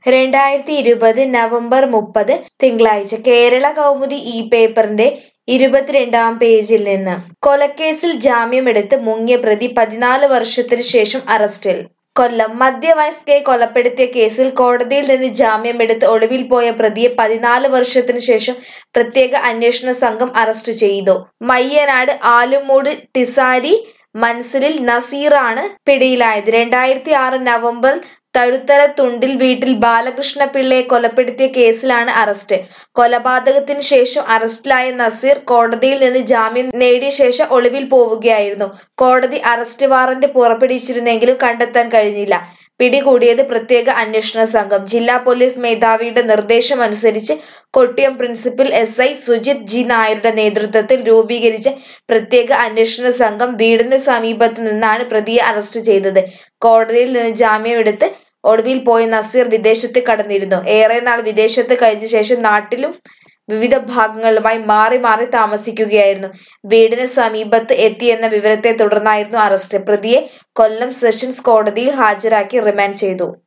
രണ്ടായിരത്തി ഇരുപത് നവംബർ മുപ്പത് തിങ്കളാഴ്ച കേരള കൗമുദി ഈ പേപ്പറിന്റെ ഇരുപത്തിരണ്ടാം പേജിൽ നിന്ന് കൊലക്കേസിൽ ജാമ്യമെടുത്ത് മുങ്ങിയ പ്രതി പതിനാല് വർഷത്തിനു ശേഷം അറസ്റ്റിൽ കൊല്ലം മധ്യവയസ്കയെ കൊലപ്പെടുത്തിയ കേസിൽ കോടതിയിൽ നിന്ന് ജാമ്യമെടുത്ത് ഒളിവിൽ പോയ പ്രതിയെ പതിനാല് വർഷത്തിനു ശേഷം പ്രത്യേക അന്വേഷണ സംഘം അറസ്റ്റ് ചെയ്തു മയ്യനാട് ആലുമൂട് ടിസാരി മൻസിലിൽ നസീറാണ് പിടിയിലായത് രണ്ടായിരത്തി ആറ് നവംബർ തഴുത്തല തുണ്ടിൽ വീട്ടിൽ ബാലകൃഷ്ണ പിള്ളയെ കൊലപ്പെടുത്തിയ കേസിലാണ് അറസ്റ്റ് കൊലപാതകത്തിന് ശേഷം അറസ്റ്റിലായ നസീർ കോടതിയിൽ നിന്ന് ജാമ്യം നേടിയ ശേഷം ഒളിവിൽ പോവുകയായിരുന്നു കോടതി അറസ്റ്റ് വാറന്റ് പുറപ്പെടുവിച്ചിരുന്നെങ്കിലും കണ്ടെത്താൻ കഴിഞ്ഞില്ല പിടികൂടിയത് പ്രത്യേക അന്വേഷണ സംഘം ജില്ലാ പോലീസ് മേധാവിയുടെ നിർദ്ദേശമനുസരിച്ച് Kottiyam principal S I Sujith G നായരുടെ നേതൃത്വത്തിൽ രൂപീകരിച്ച പ്രത്യേക അന്വേഷണ സംഘം വീടിന് സമീപത്ത് നിന്നാണ് പ്രതിയെ അറസ്റ്റ് ചെയ്തത് കോടതിയിൽ നിന്ന് ജാമ്യമെടുത്ത് ഒടുവിൽ പോയ നസീർ വിദേശത്ത് കടന്നിരുന്നു ഏറെ നാൾ വിദേശത്ത് കഴിഞ്ഞ ശേഷം നാട്ടിലും വിവിധ ഭാഗങ്ങളുമായി മാറി മാറി താമസിക്കുകയായിരുന്നു വീടിന് സമീപത്ത് എത്തിയെന്ന വിവരത്തെ തുടർന്നായിരുന്നു അറസ്റ്റ് പ്രതിയെ കൊല്ലം സെഷൻസ് കോടതിയിൽ ഹാജരാക്കി റിമാൻഡ് ചെയ്തു